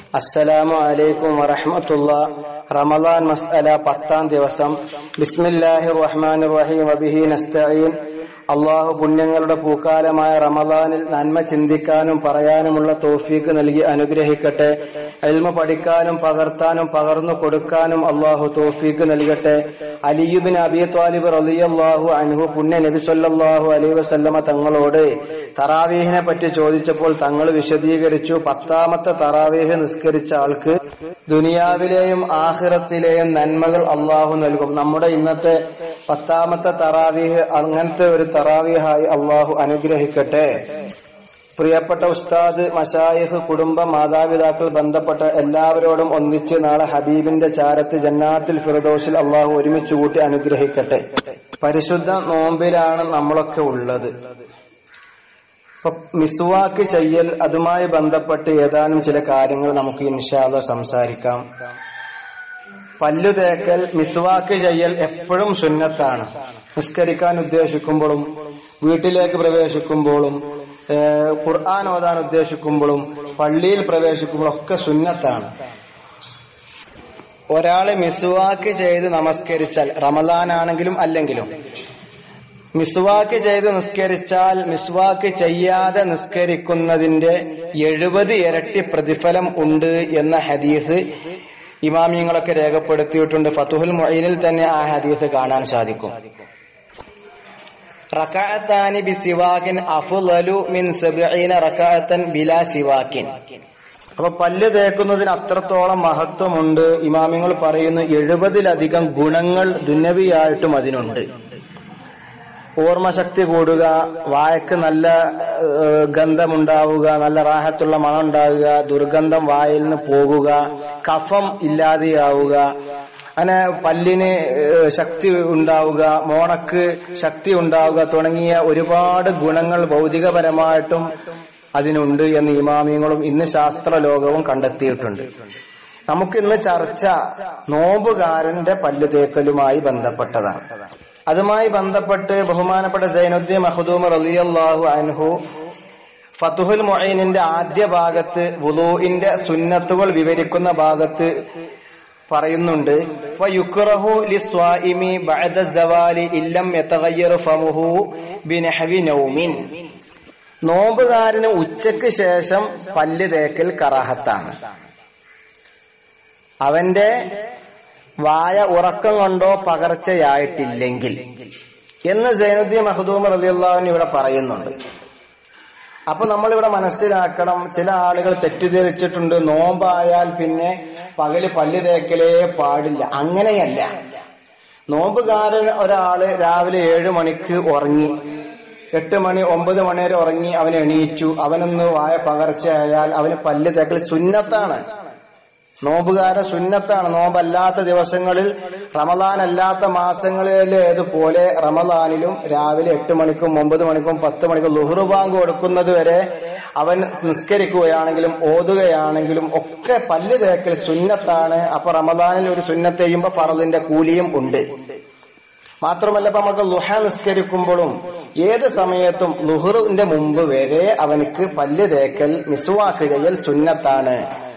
അസ്സലാമു അലൈക്കും വറഹ്മത്തുള്ള റമദാൻ മസ്അല പത്താം ദിവസം ബിസ്മില്ലാഹിർ റഹ്മാനിർ റഹീം വബിഹി നസ്തഈൻ അള്ളാഹു പുണ്യങ്ങളുടെ പൂക്കാലമായ റമദാനിൽ നന്മ ചിന്തിക്കാനും പറയാനുമുള്ള തോഫീക്ക് നൽകി അനുഗ്രഹിക്കട്ടെ എൽമ പഠിക്കാനും പകർത്താനും പകർന്നു കൊടുക്കാനും അള്ളാഹു തോഫീക്ക് നൽകട്ടെ അലിയുബിൻ അബി ത്വാലിബ് റളിയല്ലാഹു അൻഹു പുണ്യ നബി സല്ലല്ലാഹു അലൈഹി വസല്ലമ തങ്ങളോട് തറാവീഹിനെ പറ്റി ചോദിച്ചപ്പോൾ തങ്ങൾ വിശദീകരിച്ചു പത്താമത്തെ തറാവീഹ് നിസ്കരിച്ച ആൾക്ക് ദുനിയാവിലെയും ആഖിറത്തിലെയും നന്മകൾ അള്ളാഹു നൽകും നമ്മുടെ ഇന്നത്തെ പത്താമത്തെ തറാവീഹ് അങ്ങനത്തെ ഒരു തറാവീഹായി അള്ളാഹു അനുഗ്രഹിക്കട്ടെ പ്രിയപ്പെട്ട ഉസ്താദ് മഷായിഹ് കുടുംബ മാതാപിതാക്കൾ ബന്ധപ്പെട്ട എല്ലാവരോടും ഒന്നിച്ച് നാളെ ഹബീബിന്റെ ചാരത്ത് ജന്നാത്തിൽ ഫിറദോസിൽ അള്ളാഹു ഒരുമിച്ച് കൂട്ടി അനുഗ്രഹിക്കട്ടെ പരിശുദ്ധ നോമ്പിലാണ് നമ്മളൊക്കെ ഉള്ളത് ഇപ്പൊ മിസ്വാക്ക് ചെയ്യൽ അതുമായി ബന്ധപ്പെട്ട് ഏതാനും ചില കാര്യങ്ങൾ നമുക്ക് ഇൻഷാല്ല സംസാരിക്കാം പല്ലു തേക്കൽ മിസ്വാക്ക് ചെയ്യൽ എപ്പോഴും സുന്നത്താണ് നിസ്കരിക്കാൻ ഉദ്ദേശിക്കുമ്പോഴും വീട്ടിലേക്ക് പ്രവേശിക്കുമ്പോഴും ഖുർആൻ ഓതാൻ ഉദ്ദേശിക്കുമ്പോഴും പള്ളിയിൽ പ്രവേശിക്കുമ്പോഴും ഒക്കെ സുന്നത്താണ് ഒരാള് മിസ്വാക്ക് ചെയ്ത് നമസ്കരിച്ചാൽ റമദാനാണെങ്കിലും അല്ലെങ്കിലും മിസ്വാക്ക് ചെയ്ത് നിസ്കരിച്ചാൽ മിസ്വാക്ക് ചെയ്യാതെ നിസ്കരിക്കുന്നതിന്റെ എഴുപത് ഇരട്ടി പ്രതിഫലം ഉണ്ട് എന്ന ഹദീസ് ഇമാമിയങ്ങളൊക്കെ രേഖപ്പെടുത്തിയിട്ടുണ്ട് ഫതുഹുൽ മൊയ്നിൽ തന്നെ ആ ഹദീസ് കാണാൻ സാധിക്കും റക്കാത്താനി ബി സിവാക്കിൻ അഫുലു മിൻ സബീന റക്കാത്തൻ ബിലാ സിവാക്കിൻ അപ്പൊ പല്ല് തേക്കുന്നതിന് അത്രത്തോളം മഹത്വമുണ്ട് ഇമാമിങ്ങൾ പറയുന്നു എഴുപതിലധികം ഗുണങ്ങൾ ദുന്നവിയായിട്ടും അതിനുണ്ട് ഓർമ്മശക്തി കൂടുക വായക്ക് നല്ല ഗന്ധമുണ്ടാവുക നല്ല റാഹത്തുള്ള മണം ഉണ്ടാവുക ദുർഗന്ധം വായിൽ നിന്ന് പോകുക കഫം ഇല്ലാതെയാവുക അങ്ങനെ പല്ലിന് ശക്തി ഉണ്ടാവുക മോണക്ക് ശക്തി ഉണ്ടാവുക തുടങ്ങിയ ഒരുപാട് ഗുണങ്ങൾ ഭൗതികപരമായിട്ടും അതിനുണ്ട് എന്ന് ഇമാമിയങ്ങളും ഇന്ന് ശാസ്ത്ര ലോകവും കണ്ടെത്തിയിട്ടുണ്ട് നമുക്കിന്ന് ചർച്ച നോമ്പുകാരന്റെ പല്ലു തേക്കലുമായി ബന്ധപ്പെട്ടതാണ് അതുമായി ബന്ധപ്പെട്ട് ബഹുമാനപ്പെട്ട സൈനുദ്ദീൻ മഹദൂം റലിയല്ലാഹു അൻഹു ഫതുഹുൽ മൊയ്നിന്റെ ആദ്യ ഭാഗത്ത് വുലൂഇന്റെ സുന്നത്തുകൾ വിവരിക്കുന്ന ഭാഗത്ത് പറയുന്നുണ്ട് വയുക്റഹു ലിസ്വാഇമി ബഅദ സവാലി ഇല്ലം യതഗയ്യറു ഫമുഹു ബിനഹവി നൗമിൻ നോമ്പുകാരന് ഉച്ചയ്ക്ക് ശേഷം പല്ല് തേക്കൽ കറാഹത്താണ് അവന്റെ വായ ഉറക്കം കൊണ്ടോ പകർച്ചയായിട്ടില്ലെങ്കിൽ എന്ന് സൈനുദ്ദീൻ മഹദൂം റലിയുള്ളവൻ ഇവിടെ പറയുന്നുണ്ട് അപ്പൊ നമ്മൾ ഇവിടെ മനസ്സിലാക്കണം ചില ആളുകൾ തെറ്റിദ്ധരിച്ചിട്ടുണ്ട് നോമ്പായാൽ പിന്നെ പകല് പല്ല് തേക്കലേ പാടില്ല അങ്ങനെയല്ല നോമ്പുകാരൻ ഒരാള് രാവിലെ ഏഴു മണിക്ക് ഉറങ്ങി എട്ട് മണി ഒമ്പത് മണി വരെ ഉറങ്ങി അവൻ എണീറ്റു അവനൊന്ന് വായ പകർച്ചയായാൽ അവന് പല്ല് തേക്കൽ സുന്നത്താണ് നോമ്പുകാരൻ സുന്നത്താണ് നോമ്പല്ലാത്ത ദിവസങ്ങളിൽ റമദാൻ അല്ലാത്ത മാസങ്ങളിലേതുപോലെ റമദാനിലും രാവിലെ എട്ട് മണിക്കും ഒമ്പത് മണിക്കും പത്ത് മണിക്കും ലുഹുറുബാങ്ക് കൊടുക്കുന്നത് വരെ അവൻ നിസ്കരിക്കുകയാണെങ്കിലും ഓതുകയാണെങ്കിലും ഒക്കെ പല്ല് തേക്കൽ സുന്നത്താണ് അപ്പൊ റമദാനിൽ ഒരു സുന്നത്ത് ചെയ്യുമ്പോ ഫറദിന്റെ കൂലിയും ഉണ്ട് മാത്രമല്ല ഇപ്പൊ നമുക്ക് ലുഹ നിസ്കരിക്കുമ്പോഴും ഏത് സമയത്തും ലുഹുറിന്റെ മുമ്പ് വരെ അവനക്ക് പല്ല് തേക്കൽ മിസുവാക്കുകയിൽ സുന്നത്താണ്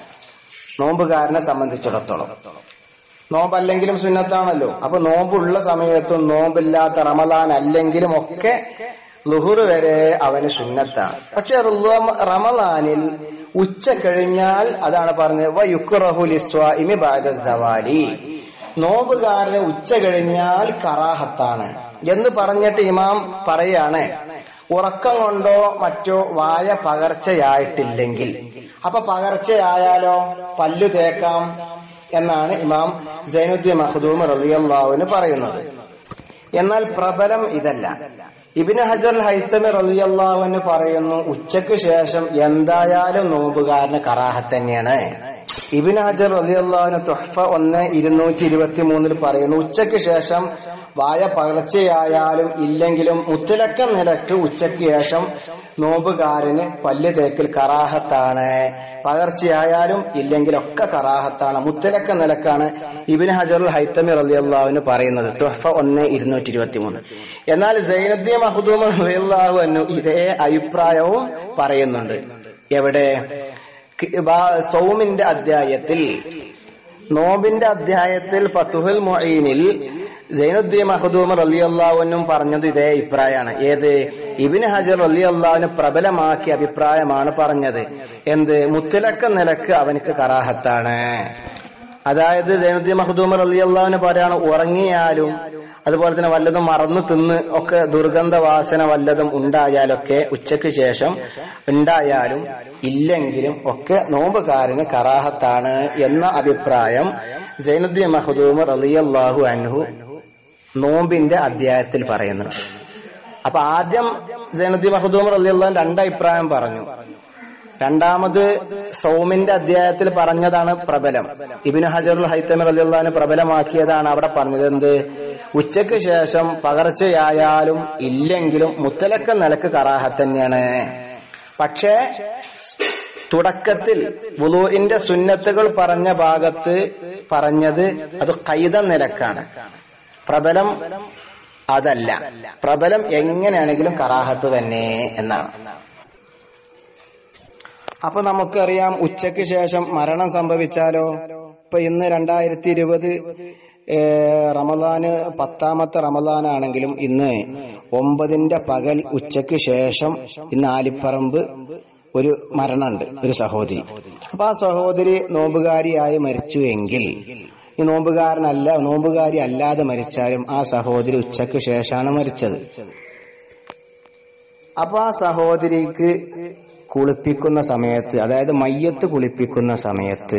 നോമ്പുകാരനെ സംബന്ധിച്ചിടത്തോളം നോമ്പല്ലെങ്കിലും സുന്നത്താണല്ലോ അപ്പൊ നോമ്പുള്ള സമയത്തും നോമ്പില്ലാത്ത റമദാൻ അല്ലെങ്കിലും ഒക്കെ ലുഹുർ വരെ അവന് സുന്നത്താണ് പക്ഷെ റമദാനിൽ ഉച്ച കഴിഞ്ഞാൽ അതാണ് പറഞ്ഞത് വയുക്കുറഹുലിസ്വാഇമി സവാലി നോമ്പുകാരന് ഉച്ച കഴിഞ്ഞാൽ കറാഹത്താണ് എന്ന് പറഞ്ഞിട്ട് ഇമാം പറയാണ് ഉറക്കം കൊണ്ടോ മറ്റോ വായ പകർച്ചയായിട്ടില്ലെങ്കിൽ അപ്പൊ പകർച്ചയായാലോ പല്ലു തേക്കാം എന്നാണ് ഇമാം സൈനുദ്ദീൻ മഹദൂം റലിയല്ലാവിന് പറയുന്നത് എന്നാൽ പ്രബലം ഇതല്ല ഇബിന് ഹജർ ഹൈത്തമി റലിയല്ലാവിന് പറയുന്നു ഉച്ചയ്ക്ക് ശേഷം എന്തായാലും നോമ്പുകാരന് കറാഹത്ത് തന്നെയാണ് ഇബിൻ ഹജർ റലിയല്ലാവിന് തുഹഫ ഒന്ന് ഇരുന്നൂറ്റി ഇരുപത്തി മൂന്നിൽ പറയുന്നു ഉച്ചയ്ക്ക് ശേഷം വായ പകർച്ചയായാലും ഇല്ലെങ്കിലും മുത്തലക്കം നിലക്ക് ഉച്ചയ്ക്ക് ശേഷം നോമ്പുകാരന് പല്ല് തേക്കൽ കറാഹത്താണ് പകർച്ചയായാലും ഇല്ലെങ്കിലൊക്കെ കറാഹത്താണ് മുത്തലക്ക നിലക്കാണ് ഇബിൻ ഹജറുൽ ഹൈത്തമി റലിയല്ലാവിന് പറയുന്നത് തുഹഫ ഒന്ന് ഇരുന്നൂറ്റി ഇരുപത്തി മൂന്ന് എന്നാൽ സൈനുദ്ദീൻ മഹദൂം റലിയല്ലാഹു ഇതേ അഭിപ്രായവും പറയുന്നുണ്ട് എവിടെ സൗമിന്റെ അധ്യായത്തിൽ നോമ്പിന്റെ അധ്യായത്തിൽ ഫതുഹുൽ മൊയ്നിൽ സൈനുദ്ദീൻ മഹദൂം റലി അള്ളാഹുനും പറഞ്ഞത് ഇതേ അഭിപ്രായമാണ് ഏത് ഇബിന് ഹജർ റലി അള്ളാഹുവിന് പ്രബലമാക്കിയ അഭിപ്രായമാണ് പറഞ്ഞത് എന്ത് മുത്തലക്ക നിലക്ക് അവനക്ക് കറാഹത്താണ് അതായത് സൈനുദ്ദീൻ മഹദൂം റലി അള്ളാഹുവിന് പറയാണ് ഉറങ്ങിയാലും അതുപോലെ തന്നെ വല്ലതും മറന്നു തിന്ന് ഒക്കെ ദുർഗന്ധ വാസന വല്ലതും ഉണ്ടായാലൊക്കെ ഉച്ചയ്ക്ക് ശേഷം ഉണ്ടായാലും ഇല്ലെങ്കിലും ഒക്കെ നോമ്പുകാരന് കറാഹത്താണ് എന്ന അഭിപ്രായം സൈനുദ്ദീൻ മഹദൂം റലിയല്ലാഹു അൻഹു നോമ്പിന്റെ അധ്യായത്തിൽ പറയുന്നുണ്ട് അപ്പൊ ആദ്യം സൈനുദ്ദീൻ മഹദൂം റലിയല്ലാഹു രണ്ടഭിപ്രായം പറഞ്ഞു രണ്ടാമത് സൗമിന്റെ അധ്യായത്തിൽ പറഞ്ഞതാണ് പ്രബലം ഇബിന് ഹജറുൽ ഹൈത്തമി റലിയുള്ളഹാന് പ്രബലമാക്കിയതാണ് അവിടെ പറഞ്ഞത് എന്ത് ഉച്ചയ്ക്ക് ശേഷം പകർച്ചയായാലും ഇല്ലെങ്കിലും മുത്തലക്ക നിലക്ക് കറാഹത്ത് തന്നെയാണ് പക്ഷേ തുടക്കത്തിൽ വുളുവിന്റെ സുന്നത്തുകൾ പറഞ്ഞ ഭാഗത്ത് പറഞ്ഞത് അത് കൈത നിലക്കാണ് പ്രബലം അതല്ല പ്രബലം എങ്ങനെയാണെങ്കിലും കറാഹത്ത് തന്നെ എന്നാണ് അപ്പൊ നമുക്കറിയാം ഉച്ചയ്ക്ക് ശേഷം മരണം സംഭവിച്ചാലോ ഇപ്പൊ ഇന്ന് രണ്ടായിരത്തി ഇരുപത് റമദാന് പത്താമത്തെ റമദാനാണെങ്കിലും ഇന്ന് ഒമ്പതിന്റെ പകൽ ഉച്ചയ്ക്ക് ശേഷം ഇന്ന് ആലിപ്പറമ്പ് ഒരു മരണമുണ്ട് ഒരു സഹോദരി അപ്പൊ ആ സഹോദരി നോമ്പുകാരിയായി മരിച്ചു എങ്കിൽ ഈ നോമ്പുകാരനല്ല നോമ്പുകാരി അല്ലാതെ മരിച്ചാലും ആ സഹോദരി ഉച്ചയ്ക്ക് ശേഷമാണ് മരിച്ചത് അപ്പൊ ആ സഹോദരിക്ക് കുളിപ്പിക്കുന്ന സമയത്ത് അതായത് മയ്യത്ത് കുളിപ്പിക്കുന്ന സമയത്ത്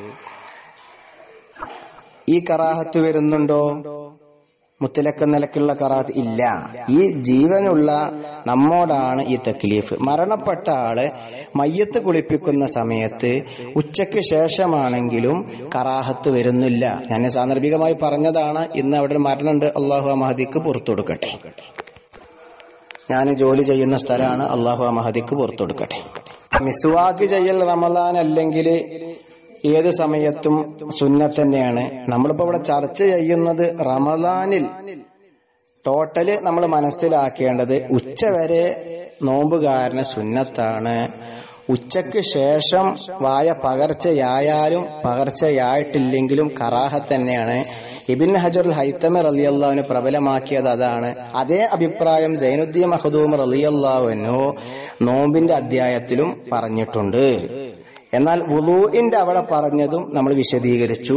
ഈ കറാഹത്ത് വരുന്നുണ്ടോ മുത്തലക്ക നിലക്കുള്ള കറാത്ത് ഇല്ല ഈ ജീവനുള്ള നമ്മോടാണ് ഈ തക്ലീഫ് മരണപ്പെട്ട ആള് മയ്യത്ത് കുളിപ്പിക്കുന്ന സമയത്ത് ഉച്ചയ്ക്ക് ശേഷമാണെങ്കിലും കറാഹത്ത് വരുന്നില്ല ഞാൻ സാന്ദർഭികമായി പറഞ്ഞതാണ് ഇന്ന് അവിടെ ഒരു മരണമുണ്ട് അള്ളാഹു മഹദിക്ക് പുറത്തു കൊടുക്കട്ടെ ഞാൻ ജോലി ചെയ്യുന്ന സ്ഥലമാണ് അള്ളാഹു മഹദിക്ക് പുറത്തു കൊടുക്കട്ടെ മിസ്വാക്ക് ചെയ്യൽ റമദാൻ അല്ലെങ്കിൽ ഏത് സമയത്തും സുന്നത്ത് തന്നെയാണ് നമ്മളിപ്പോ ഇവിടെ ചർച്ച ചെയ്യുന്നത് റമദാനിൽ ടോട്ടല് നമ്മൾ മനസ്സിലാക്കേണ്ടത് ഉച്ചവരെ നോമ്പുകാരന് സുന്നത്താണ് ഉച്ചയ്ക്ക് ശേഷം വായ പകർച്ചയായാലും പകർച്ചയായിട്ടില്ലെങ്കിലും കറാഹത്ത് തന്നെയാണ് ഇബിൻ ഹജറുൽ ഹൈത്തമ റലിയല്ലാവിന് പ്രബലമാക്കിയത് അതാണ് അതേ അഭിപ്രായം സൈനുദ്ദീൻ മഹദൂം റലിയല്ലാവിനു നോമ്പിന്റെ അധ്യായത്തിലും പറഞ്ഞിട്ടുണ്ട് എന്നാൽ വുളൂഇന്റെ അവിടെ പറഞ്ഞതും നമ്മൾ വിശദീകരിച്ചു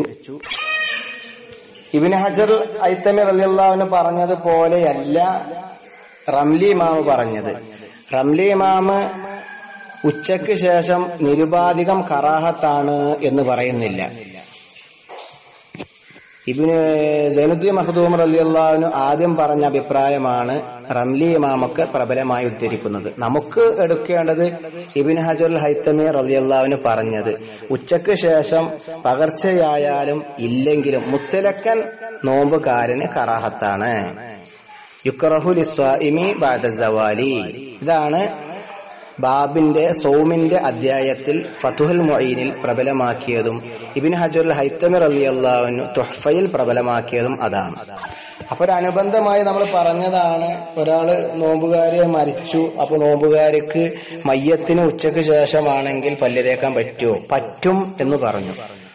ഇബിൻ ഹജർ ഐത്തമി റലിയല്ലാവിന് പറഞ്ഞതുപോലെയല്ല റംലി ഇമാമ് പറഞ്ഞത് റംലി ഇമാമ് ഉച്ചയ്ക്ക് ശേഷം നിരുപാധികം കറാഹത്താണ് എന്ന് പറയുന്നില്ല ഇബിന് സൈനുദ്ദീൻ മഹദൂം റലിയല്ലാവിന് ആദ്യം പറഞ്ഞ അഭിപ്രായമാണ് റംലി ഇമാമൊക്കെ പ്രബലമായി ഉദ്ധരിക്കുന്നത് നമുക്ക് എടുക്കേണ്ടത് ഇബിൻ ഹജുൽ ഹൈത്തമി റലിയല്ലാവിന് പറഞ്ഞത് ഉച്ചയ്ക്ക് ശേഷം പകർച്ചയായാലും ഇല്ലെങ്കിലും മുത്തലക്കൻ നോമ്പുകാരന് കറാഹത്താണ് യുക്റഹുൽ ഇസ്വാഇമി ബാദ സവാലി ഇതാണ് ബാബിന്റെ സൗമിന്റെ അധ്യായത്തിൽ ഫതുഹൽ മൊയ്നിൽ പ്രബലമാക്കിയതും ഇബിൻ ഹജുൽ ഹൈത്തമിർ അലി അള്ളാഹുനു തുഹഫയിൽ പ്രബലമാക്കിയതും അതാണ് അപ്പൊ ഒരു അനുബന്ധമായി നമ്മൾ പറഞ്ഞതാണ് ഒരാള് നോമ്പുകാരി മരിച്ചു അപ്പൊ നോമ്പുകാരിക്ക് മയ്യത്തിന് ഉച്ചയ്ക്ക് ശേഷമാണെങ്കിൽ പല്ല് തേക്കാൻ പറ്റുമോ പറ്റും എന്ന് പറഞ്ഞു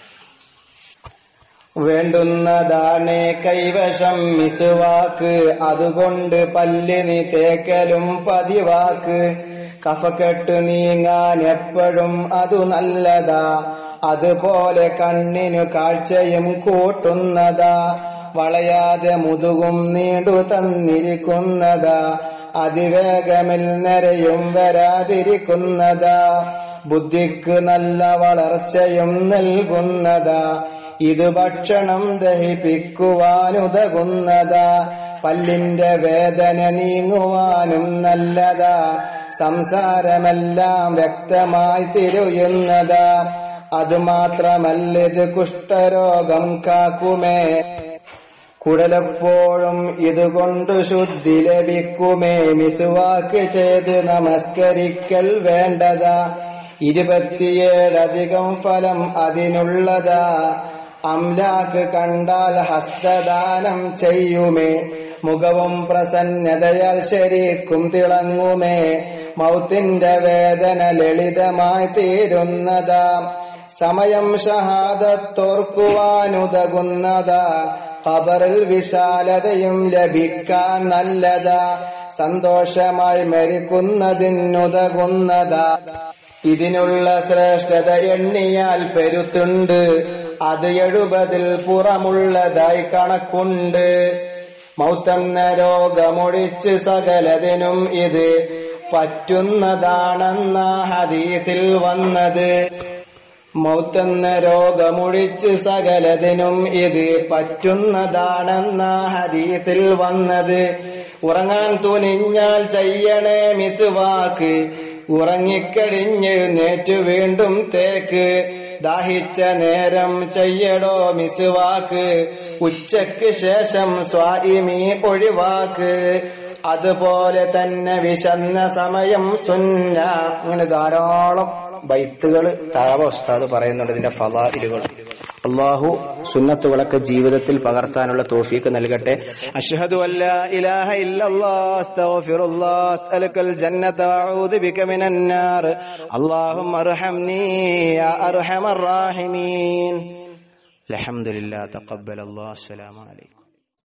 വേണ്ടുന്നതാണ് കൈവശം മിസുവാക്ക് അതുകൊണ്ട് പല്ല് നീ തേക്കലും പതിവാക്ക് കഫക്കെട്ട് നീങ്ങാൻ എപ്പോഴും അതു നല്ലതാ അതുപോലെ കണ്ണിനു കാഴ്ചയും കൂട്ടുന്നതാ വളയാതെ മുതുകും നീണ്ടു തന്നിരിക്കുന്നതാ അതിവേഗമിൽ നിരയും വരാതിരിക്കുന്നതാ ബുദ്ധിക്ക് നല്ല വളർച്ചയും നൽകുന്നതാ ഇത് ഭക്ഷണം ദഹിപ്പിക്കുവാനുതകുന്നതാ പല്ലിന്റെ വേദന നീങ്ങുവാനും നല്ലതാ സംസാരമെല്ലാം വ്യക്തമായി തിരുയുന്നതാ അതുമാത്രമല്ലിത് കുഷ്ഠരോഗം കാക്കുമേ കുടലെപ്പോഴും ഇതുകൊണ്ട് ശുദ്ധി ലഭിക്കുമേ മിസുവാക്ക് ചെയ്ത് നമസ്കരിക്കൽ വേണ്ടതാ ഇരുപത്തിയേഴധികം ഫലം അതിനുള്ളതാ അംലാക്ക് കണ്ടാൽ ഹസ്തദാനം ചെയ്യുമേ മുഖവും പ്രസന്നതയാൽ ശരിക്കും തിളങ്ങുമേ മൗത്തിന്റെ വേദന ലളിതമായി തീരുന്നതാ സമയം ഷഹാദത്തോർക്കുവാനുതകുന്നതാ ഖബറിൽ വിശാലതയും ലഭിക്കാൻ നല്ലതാ സന്തോഷമായി മരിക്കുന്നതിനുതകുന്നതാ ഇതിനുള്ള ശ്രേഷ്ഠത എണ്ണിയാൽ പെരുത്തുണ്ട് അത് എഴുപതിൽ പുറമുള്ളതായി കണക്കുണ്ട് മൗത്തെന്ന രോഗമൊഴിച്ച് സകലതിനും ഇത് പറ്റുന്നതാണെന്ന ഹദീത്തിൽ വന്നത് മൗത്തെന്ന രോഗമൊഴിച്ച് സകലതിനും ഇത് പറ്റുന്നതാണെന്ന ഹദീത്തിൽ വന്നത് ഉറങ്ങാൻ തുനിഞ്ഞാൽ ചെയ്യണേ മിസ്വാക്ക് ഉറങ്ങിക്കഴിഞ്ഞെഴുന്നേറ്റു വീണ്ടും തേക്ക് ദാഹിച്ച നേരം ചെയ്യടോ മിസ്വാക്ക് ഉച്ചയ്ക്ക് ശേഷം സ്വാഇമി ഒഴിവാക്ക് അതുപോലെ തന്നെ വിശന്ന സമയം സുന്ന അങ്ങനെ ധാരാളം ബൈത്തുകൾ താവ ഉസ്താദ് പറയുന്നുണ്ട് ഇതിന്റെ ഫലാഇലുകൾ അള്ളാഹു സുന്നത്തുകളൊക്കെ ജീവിതത്തിൽ പകർത്താനുള്ള തോഫീക്ക് നൽകട്ടെ അഷ്ഹദു അല്ലാ ഇലാഹ ഇല്ലല്ലാഹ് അസ്തഗ്ഫിറുല്ലാഹ് അസ്അലുക്കൽ ജന്നത വഅഊദു ബിക മിനൻ നാർ അല്ലാഹുമ്മ അർഹംനി യാ അർഹമർ റാഹിമീൻ അൽഹംദുലില്ലാ തഖബ്ബലല്ലാഹു അസ്സലാമു അലൈക്കും